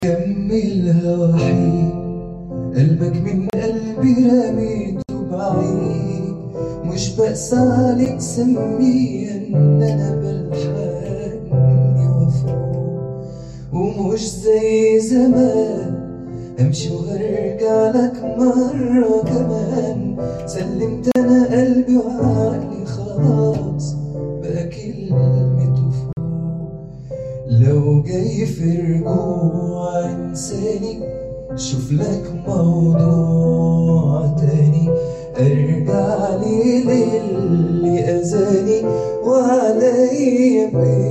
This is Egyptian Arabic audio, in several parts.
كملها وحيد قلبك من قلبي رميته بعيد مش بقسى عليك سميها ان انا بلحقني وفوق ومش زي زمان امشي وارجع لك مرة كمان سلمت انا قلبي وعقلي خلاص بقى كلمته فوق لو جاي في رجوع انساني شوف لك موضوع تاني ارجع لي للي اذاني وعليا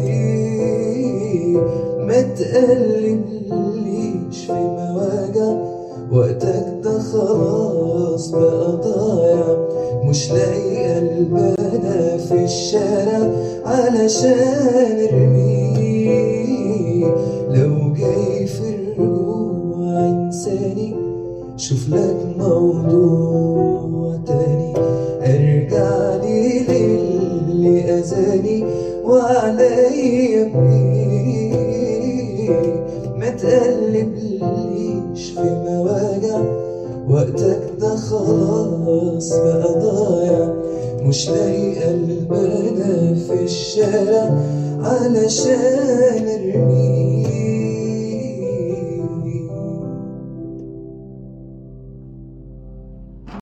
بيه ما تقلبليش في مواجع وقتك ده خلاص بقى ضايع مش لاقي قلب انا في الشارع علشان ارميه لو جاي في الرجوع انساني شوف لك موضوع تاني ارجع لي للي اذاني وعليا بيه ما تقلبليش في مواجع وقتك ده خلاص بقى ضايع مش لاقي قلب انا في الشارع علشان ارميه